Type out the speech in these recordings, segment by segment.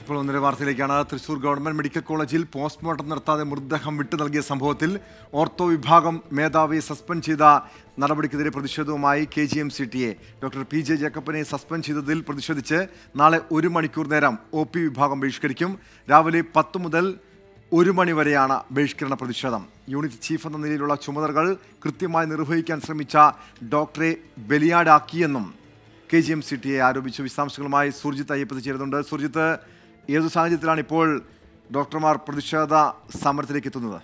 ഇപ്പോൾ ഒന്നര വാർത്തയിലേക്കാണ് തൃശൂർ ഗവൺമെന്റ് മെഡിക്കൽ കോളേജിൽ പോസ്റ്റ്മോർട്ടം നടത്താതെ മൃതദേഹം വിട്ടു നൽകിയ സംഭവത്തിൽ ഓർത്തോ വിഭാഗം മേധാവിയെ സസ്പെൻഡ് ചെയ്ത നടപടിക്കെതിരെ പ്രതിഷേധവുമായി K G M C T A doctor P J ജേക്കബിനെ സസ്പെൻഡ് ചെയ്തതിൽ പ്രതിഷേധിച്ച് നാളെ ഒരു മണിക്കൂർ നേരം ഒ പി വിഭാഗം ബഹിഷ്കരിക്കും രാവിലെ പത്ത് മുതൽ ഒരു മണി വരെയാണ് ബഹിഷ്കരണ പ്രതിഷേധം യൂണിറ്റ് ചീഫ് എന്ന നിലയിലുള്ള ചുമതലകൾ കൃത്യമായി നിർവഹിക്കാൻ ശ്രമിച്ച ഡോക്ടറെ ബലിയാടാക്കിയെന്നും K G M C T A ആരോപിച്ചു വിശദാംശങ്ങളുമായി സുർജിത്ത് അയ്യപ്പത്ത് ചേരുന്നുണ്ട് സുർജിത്ത് ഏതു സാഹചര്യത്തിലാണ് ഇപ്പോൾ ഡോക്ടർമാർ പ്രതിഷേധ സമരത്തിലേക്ക് എത്തുന്നത്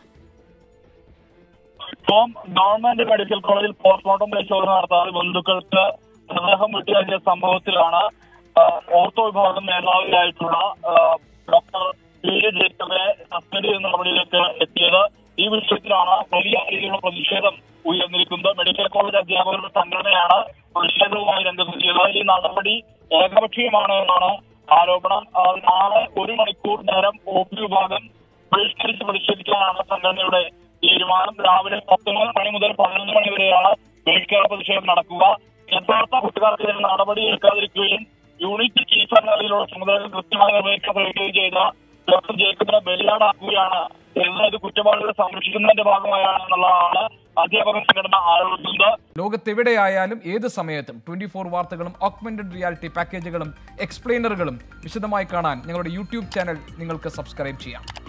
ഇപ്പം ഗവൺമെന്റ് മെഡിക്കൽ കോളേജിൽ പോസ്റ്റ്മോർട്ടം പരിശോധന നടത്താതെ ബന്ധുക്കൾക്ക് മൃതദേഹം വിട്ടുകഴിഞ്ഞ സംഭവത്തിലാണ് ആ, ഓർത്തോ വിഭാഗം മേധാവിയായിട്ടുള്ള ആ, ഡോക്ടർ പി എ ജേക്കബിനെ സസ്പെൻഡ് ചെയ്യുന്ന നടപടിയിലേക്ക് എത്തിയത് ഈ വിഷയത്തിലാണ് വലിയ രീതിയിലുള്ള പ്രതിഷേധം ഉയർന്നിരിക്കുന്നത് മെഡിക്കൽ കോളേജ് അധ്യാപകരുടെ സംഘടനയാണ് പ്രതിഷേധവുമായി രംഗത്തെത്തിയത് ഈ നടപടി ഏകപക്ഷീയമാണ് എന്നാണ് ആരോപണം ആ, നാളെ ഒരു മണിക്കൂർ നേരം ഒ പി വിഭാഗം ബഹിഷ്കരിച്ച് പ്രതിഷേധിക്കാനാണ് സംഘടനയുടെ തീരുമാനം രാവിലെ പത്ത് മണി മുതൽ പതിനൊന്ന് മണി വരെയാണ് ബഹിഷ്കരണ പ്രതിഷേധം നടക്കുക യഥാർത്ഥ കുറ്റക്കാർക്കെതിരെ നടപടി എടുക്കാതിരിക്കുകയും യൂണിറ്റ് ചീഫ് എന്ന നിലയിലുള്ള ചുമതലകൾ കൃത്യമായി നിർവഹിക്കാൻ ശ്രമിക്കുകയും ചെയ്ത ഡോക്ടർ ജേക്കബിനെ ബലിയാടാക്കുകയാണ് എന്ന് ഇത് കുറ്റവാളികളെ സംരക്ഷിക്കുന്നതിന്റെ ഭാഗമായാണ് എന്നുള്ളതാണ് അധ്യാപക സംഘടന ആരോപിക്കുന്നത് ലോകത്തെവിടെയായാലും ഏത് സമയത്തും ട്വന്റി ഫോർ വാർത്തകളും ഓഗ്മെന്റഡ് റിയാലിറ്റി പാക്കേജുകളും എക്സ്പ്ലെയിനറുകളും വിശദമായി കാണാൻ ഞങ്ങളുടെ യൂട്യൂബ് ചാനൽ നിങ്ങൾക്ക് സബ്സ്ക്രൈബ് ചെയ്യാം